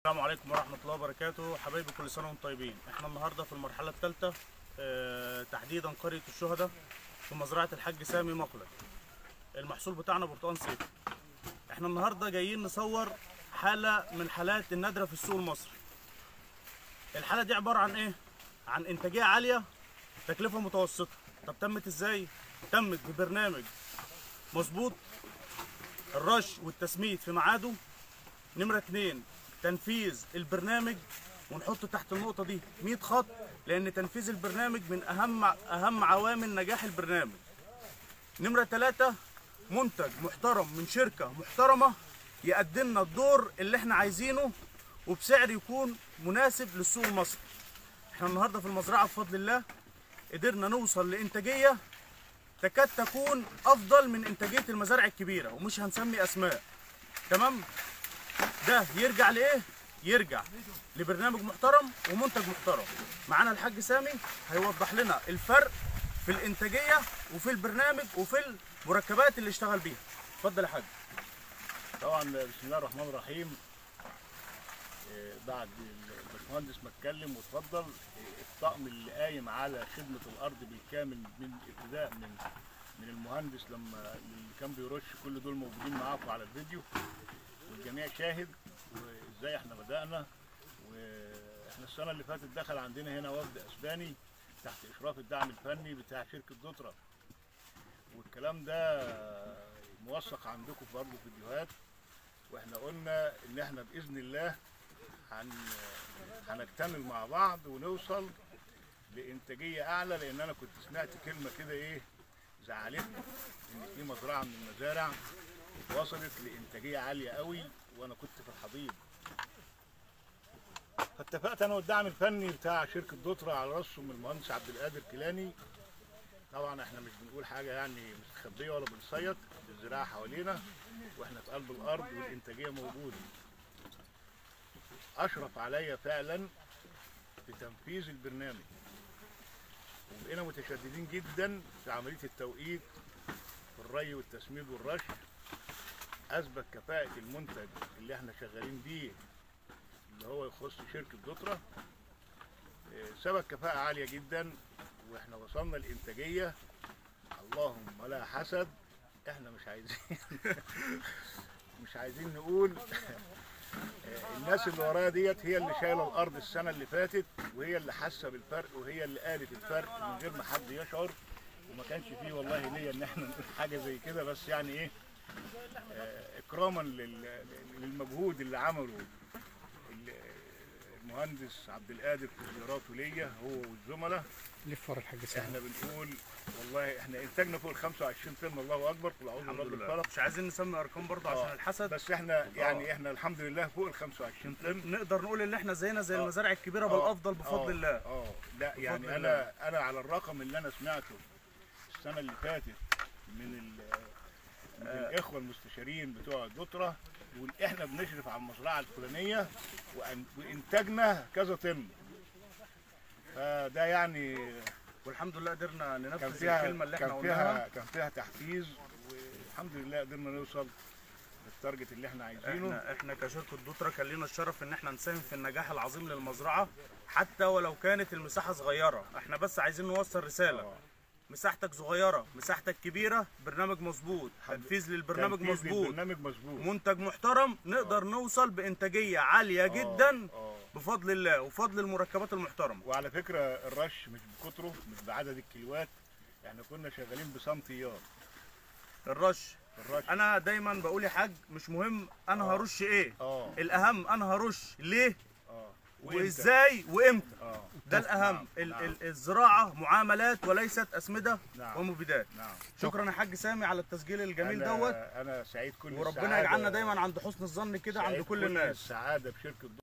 السلام عليكم ورحمة الله وبركاته حبايبي كل سنة وانتم طيبين احنا النهاردة في المرحلة الثالثة اه تحديدا قرية الشهداء في مزرعة الحاج سامي مقلد المحصول بتاعنا برتقال صيفي احنا النهاردة جايين نصور حالة من حالات النادرة في السوق المصري الحالة دي عبارة عن ايه؟ عن انتاجية عالية تكلفة متوسطة طب تمت ازاي؟ تمت ببرنامج مظبوط الرش والتسميد في ميعاده نمرة اتنين تنفيذ البرنامج ونحط تحت النقطة دي 100 خط لأن تنفيذ البرنامج من أهم أهم عوامل نجاح البرنامج. نمرة ثلاثة منتج محترم من شركة محترمة يقدم لنا الدور اللي احنا عايزينه وبسعر يكون مناسب للسوق المصري. احنا النهارده في المزرعة بفضل الله قدرنا نوصل لإنتاجية تكاد تكون أفضل من إنتاجية المزارع الكبيرة ومش هنسمي أسماء. تمام؟ ده يرجع لايه يرجع لبرنامج محترم ومنتج محترم معانا الحاج سامي هيوضح لنا الفرق في الانتاجيه وفي البرنامج وفي المركبات اللي اشتغل بيها اتفضل يا حاج طبعا بسم الله الرحمن الرحيم إيه، بعد الباشمهندس ما اتكلم واتفضل إيه، الطقم اللي قايم على خدمه الارض بالكامل من ابتداء من من المهندس لما اللي كان بيرش كل دول موجودين معاكم على الفيديو والجميع شاهد وازاي احنا بدانا واحنا السنه اللي فاتت دخل عندنا هنا وفد اسباني تحت اشراف الدعم الفني بتاع شركه دوترا والكلام ده موثق عندكم برضه في فيديوهات واحنا قلنا ان احنا باذن الله هن هنكتمل مع بعض ونوصل لانتاجيه اعلى لان انا كنت سمعت كلمه كده ايه زعلتني ان في مزرعه من المزارع وصلت لانتاجيه عاليه قوي وانا كنت في الحضيض فاتفقت انا والدعم الفني بتاع شركه دوترا على راسهم المهندس عبد القادر كيلاني طبعا احنا مش بنقول حاجه يعني مستخبيه ولا بنصيط الزراعه حوالينا واحنا في قلب الارض والانتاجيه موجوده اشرف عليا فعلا في تنفيذ البرنامج وبقينا متشددين جدا في عمليه التوقيت في الري والتسميد والرش اثبت كفاءه المنتج اللي احنا شغالين بيه اللي هو يخص شركه دوترا إيه، ثبت كفاءه عاليه جدا واحنا وصلنا لانتاجيه اللهم لا حسد احنا مش عايزين مش عايزين نقول إيه، الناس اللي ورايا ديت هي اللي شايله الارض السنه اللي فاتت وهي اللي حاسه بالفرق وهي اللي قالت الفرق من غير ما حد يشعر وما كانش فيه والله ليا ان احنا نقول حاجه زي كده بس يعني ايه آه، اكراما لل- للمجهود اللي عمله ال- المهندس عبد القادر في زياراته ليا هو والزملاء لف ورا الحاج سامي احنا بنقول والله احنا انتاجنا فوق ال 25 طن الله اكبر قل اعوذ الحمد برب لله الفلق مش عايزين نسمي ارقام برضه آه، عشان الحسد بس احنا يعني احنا الحمد لله فوق ال 25 طن نقدر نقول ان احنا زينا زي آه. المزارع الكبيره آه، بالافضل بفضل آه، الله اه لا يعني بفضل انا انا على الرقم اللي انا سمعته السنه اللي فاتت من ال من الاخوه المستشارين بتوع الدكتوره يقول احنا بنشرف على المزرعه الفلانيه وأن- وانتاجنا كذا طن فده يعني والحمد لله قدرنا كان ننفذ فيها الكلمه اللي احنا كان قلناها فيها كان فيها تحفيز والحمد لله قدرنا نوصل للتارجت اللي احنا عايزينه احنا احنا كشركه دوترا كان لنا الشرف ان احنا نساهم في النجاح العظيم للمزرعه حتى ولو كانت المساحه صغيره احنا بس عايزين نوصل رساله آه. مساحتك صغيره مساحتك كبيره برنامج مظبوط تنفيذ للبرنامج تنفيذ مظبوط للبرنامج مظبوط منتج محترم نقدر نوصل بانتاجيه عاليه جدا آه. بفضل الله وفضل المركبات المحترمه وعلى فكره الرش مش بكتره مش بعدد الكيلوات احنا كنا شغالين بسنتيات الرش الرش انا دايما بقول يا حاج مش مهم انا آه. هرش ايه اه الاهم انا هرش ليه اه وإمتى؟ وازاي وامتى اه ده الاهم نعم، ال- نعم. ال- الزراعه معاملات وليست اسمده نعم. ومبيدات نعم شكرا يا حاج سامي على التسجيل الجميل أنا دوت انا سعيد كل وربنا السعادة- يجعلنا دايما عند حسن الظن كده عند سعيد كل الناس السعاده بشركه